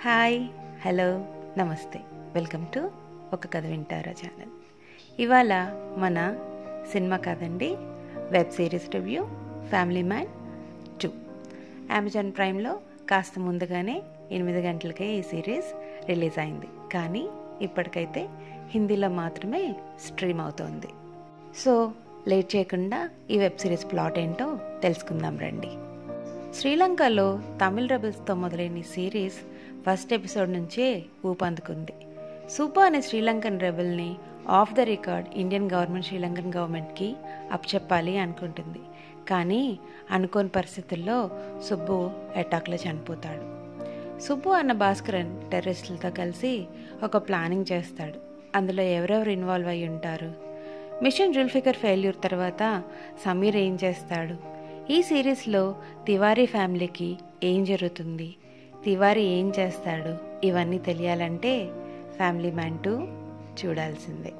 hi hello నమస్తే welcome to ఒక కథ వింటారా ఛానల్ ఇవాళ మన సినిమా కథండి web series review family man two Amazon ప్రైమ్లో కాస్త ముందుగానే ఎనిమిది గంటలకే ఈ సిరీస్ రిలీజ్ అయింది కానీ ఇప్పటికైతే హిందీలో మాత్రమే స్ట్రీమ్ అవుతోంది సో లేట్ చేయకుండా ఈ వెబ్ సిరీస్ ప్లాట్ ఏంటో తెలుసుకుందాం రండి శ్రీలంకలో తమిళ రెబల్స్తో మొదలైన ఈ సిరీస్ ఫస్ట్ ఎపిసోడ్ నుంచే ఊపందుకుంది సూపర్ అనే శ్రీలంకన్ రెబల్ని off the record Indian government Sri Lankan గవర్నమెంట్కి అప్పచెప్పాలి అనుకుంటుంది కానీ అనుకోని పరిస్థితుల్లో సుబ్బు అటాక్లో చనిపోతాడు సుబ్బు అన్న భాస్కరన్ టెర్రరిస్టులతో కలిసి ఒక ప్లానింగ్ చేస్తాడు అందులో ఎవరెవరు ఇన్వాల్వ్ అయి ఉంటారు మిషన్ జుల్ఫికర్ ఫెయిల్యూర్ తర్వాత సమీర్ ఏం చేస్తాడు ఈ సిరీస్లో తివారీ ఫ్యామిలీకి ఏం జరుగుతుంది తివారీ ఏం చేస్తాడు ఇవన్నీ తెలియాలంటే ఫ్యామిలీ మ్యాన్ టూ చూడాల్సిందే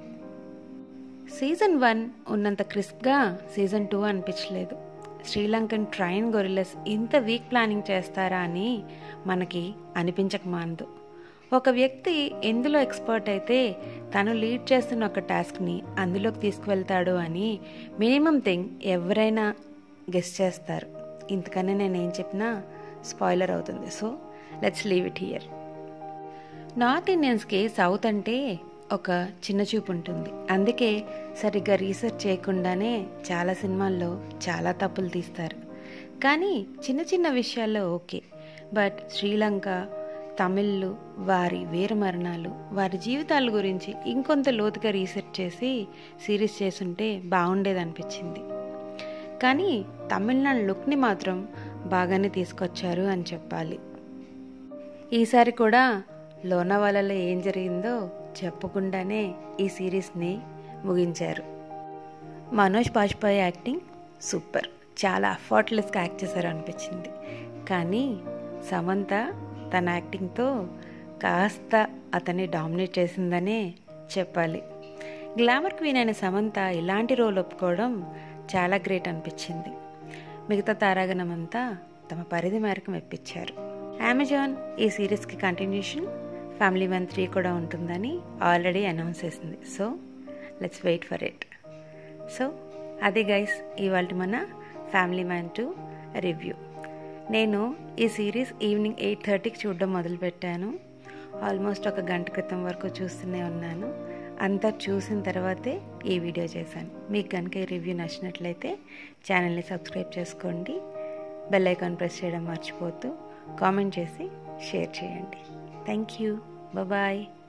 సీజన్ వన్ ఉన్నంత క్రిస్ప్గా సీజన్ టూ అనిపించలేదు శ్రీలంకన్ ట్రైన్ గొరిల్లస్ ఇంత వీక్ ప్లానింగ్ చేస్తారా అని మనకి అనిపించక మానదు ఒక వ్యక్తి ఎందులో ఎక్స్పర్ట్ అయితే తను లీడ్ చేస్తున్న ఒక టాస్క్ని అందులోకి తీసుకువెళ్తాడు అని మినిమం థింగ్ ఎవరైనా గెస్ట్ చేస్తారు ఇంతకన్నా నేను ఏం చెప్పినా స్పాయిలర్ అవుతుంది so let's leave it here north ఇండియన్స్కి సౌత్ అంటే ఒక చిన్న చూపు ఉంటుంది అందుకే సరిగ్గా రీసెర్చ్ చేయకుండానే చాలా సినిమాల్లో చాలా తప్పులు తీస్తారు కానీ చిన్న చిన్న విషయాల్లో ఓకే బట్ శ్రీలంక తమిళ్లు వారి వీరమరణాలు వారి జీవితాల గురించి ఇంకొంత లోతుగా రీసెర్చ్ చేసి సిరీస్ చేసుంటే బాగుండేది అనిపించింది కానీ తమిళనాడు లుక్ని మాత్రం బాగానే తీసుకొచ్చారు అని చెప్పాలి ఈసారి కూడా లోనావాలలో ఏం జరిగిందో చెప్పకుండానే ఈ సిరీస్ని ముగించారు మనోజ్ బాజ్పాయ్ యాక్టింగ్ సూపర్ చాలా అఫర్ట్లెస్గా యాక్ట్ చేశారు అనిపించింది కానీ సమంత తన యాక్టింగ్తో కాస్త అతన్ని డామినేట్ చేసిందనే చెప్పాలి గ్లామర్ క్వీన్ అయిన సమంత ఇలాంటి రోల్ ఒప్పుకోవడం చాలా గ్రేట్ అనిపించింది మిగతా తారాగణం అంతా తమ పరిధి మేరకు మెప్పించారు అమెజాన్ ఈ సిరీస్కి కంటిన్యూషన్ ఫ్యామిలీ మ్యాన్ త్రీ కూడా ఉంటుందని ఆల్రెడీ అనౌన్స్ చేసింది so let's wait for it so అది గైస్ ఇవాళ మన ఫ్యామిలీ మ్యాన్ టూ రివ్యూ నేను ఈ సిరీస్ ఈవినింగ్ ఎయిట్ థర్టీకి చూడడం మొదలుపెట్టాను ఆల్మోస్ట్ ఒక గంట క్రితం వరకు చూస్తూనే ఉన్నాను అంతా చూసిన తర్వాతే ఈ వీడియో చేశాను మీకు కనుక ఈ రివ్యూ నచ్చినట్లయితే ఛానల్ని సబ్స్క్రైబ్ చేసుకోండి బెల్ ఐకాన్ ప్రెస్ చేయడం మర్చిపోతూ కామెంట్ చేసి షేర్ చేయండి థ్యాంక్ యూ బాయ్